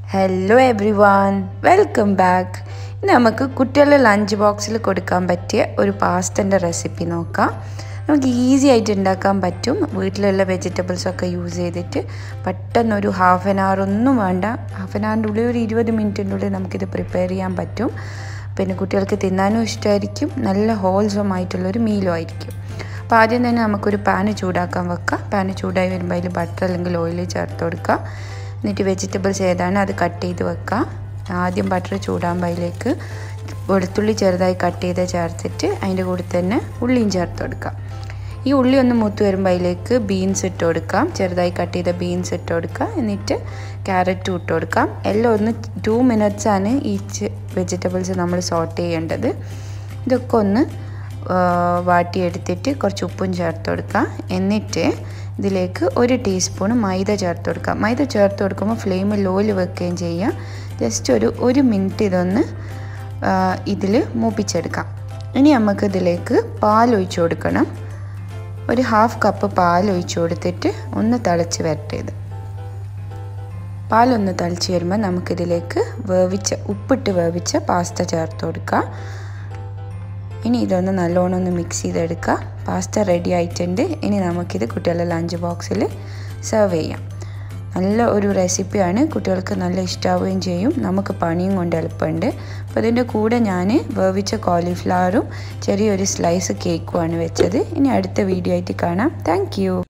hello everyone welcome back ഇന്ന് നമുക്ക് കുട്ടികളുടെ ലഞ്ച് ബോക്സിൽ കൊടുക്കാൻ പറ്റിയ ഒരു പാസ്തൻ്റെ റെസിപ്പി നോക്കാം നമുക്ക് ഈസി ആയിട്ട് ഉണ്ടാക്കാൻ പറ്റും വീട്ടിലുള്ള വെജിറ്റബിൾസൊക്കെ യൂസ് ചെയ്തിട്ട് പെട്ടെന്ന് ഒരു ഹാഫ് ആൻ അവർ ഒന്നും വേണ്ട ഹാഫ് ആൻ അവറിൻ്റെ ഉള്ളിൽ ഒരു ഇരുപത് മിനിറ്റിൻ്റെ ഉള്ളിൽ നമുക്കിത് പ്രിപ്പയർ ചെയ്യാൻ പറ്റും പിന്നെ കുട്ടികൾക്ക് തിന്നാനും ഇഷ്ടമായിരിക്കും നല്ല ഹോൾസം ആയിട്ടുള്ളൊരു മീലും ആയിരിക്കും അപ്പോൾ ആദ്യം തന്നെ നമുക്കൊരു പാന് ചൂടാക്കാൻ വെക്കാം പാന് ചൂടായി വരുമ്പോൾ അതിൽ ബട്ടർ അല്ലെങ്കിൽ ഓയിൽ ചേർത്ത് കൊടുക്കുക എന്നിട്ട് വെജിറ്റബിൾസ് ഏതാണ് അത് കട്ട് ചെയ്ത് വെക്കുക ആദ്യം ബട്ടർ ചൂടാകുമ്പോൾ അതിലേക്ക് വെളുത്തുള്ളി ചെറുതായി കട്ട് ചെയ്ത് ചേർത്തിട്ട് അതിൻ്റെ കൂടെ തന്നെ ഉള്ളിയും ചേർത്ത് കൊടുക്കാം ഈ ഉള്ളി ഒന്ന് മൂത്ത് വരുമ്പോൾ അതിലേക്ക് ബീൻസ് ഇട്ട് കൊടുക്കാം ചെറുതായി കട്ട് ചെയ്ത ബീൻസ് ഇട്ട് കൊടുക്കാം എന്നിട്ട് ക്യാരറ്റും ഇട്ട് കൊടുക്കാം എല്ലാം ഒന്ന് ടു മിനിറ്റ്സാണ് ഈച്ച് വെജിറ്റബിൾസ് നമ്മൾ സോട്ട് ചെയ്യേണ്ടത് ഇതൊക്കെ ഒന്ന് വാട്ടിയെടുത്തിട്ട് കുറച്ച് ഉപ്പും ചേർത്ത് കൊടുക്കുക എന്നിട്ട് ഇതിലേക്ക് ഒരു ടീസ്പൂൺ മൈദ ചേർത്ത് കൊടുക്കുക മൈദ ചേർത്ത് കൊടുക്കുമ്പോൾ ഫ്ലെയിം ലോയിൽ വെക്കുകയും ചെയ്യുക ജസ്റ്റ് ഒരു ഒരു മിനിറ്റ് ഇതൊന്ന് ഇതിൽ മൂപ്പിച്ചെടുക്കാം ഇനി നമുക്ക് ഇതിലേക്ക് പാൽ ഒഴിച്ചു കൊടുക്കണം ഒരു ഹാഫ് കപ്പ് പാൽ ഒഴിച്ചു കൊടുത്തിട്ട് ഒന്ന് തിളച്ച് വരട്ടേത് പാലൊന്ന് തിളച്ച് വരുമ്പോൾ നമുക്കിതിലേക്ക് വേവിച്ച ഉപ്പിട്ട് വേവിച്ച പാസ്ത ചേർത്ത് കൊടുക്കുക ഇനി ഇതൊന്ന് നല്ലോണം ഒന്ന് മിക്സ് ചെയ്തെടുക്കുക പാസ്ത റെഡി ആയിട്ടുണ്ട് ഇനി നമുക്കിത് കുട്ടികളുടെ ലഞ്ച് ബോക്സിൽ സെർവ് ചെയ്യാം നല്ല ഒരു റെസിപ്പിയാണ് കുട്ടികൾക്ക് നല്ല ഇഷ്ടാവുകയും ചെയ്യും നമുക്ക് പണിയും കൊണ്ട് എളുപ്പമുണ്ട് അപ്പോൾ ഇതിൻ്റെ കൂടെ ഞാൻ വേവിച്ച കോളിഫ്ലവറും ചെറിയൊരു സ്ലൈസ് കേക്കുമാണ് വെച്ചത് ഇനി അടുത്ത വീഡിയോ ആയിട്ട് കാണാം താങ്ക്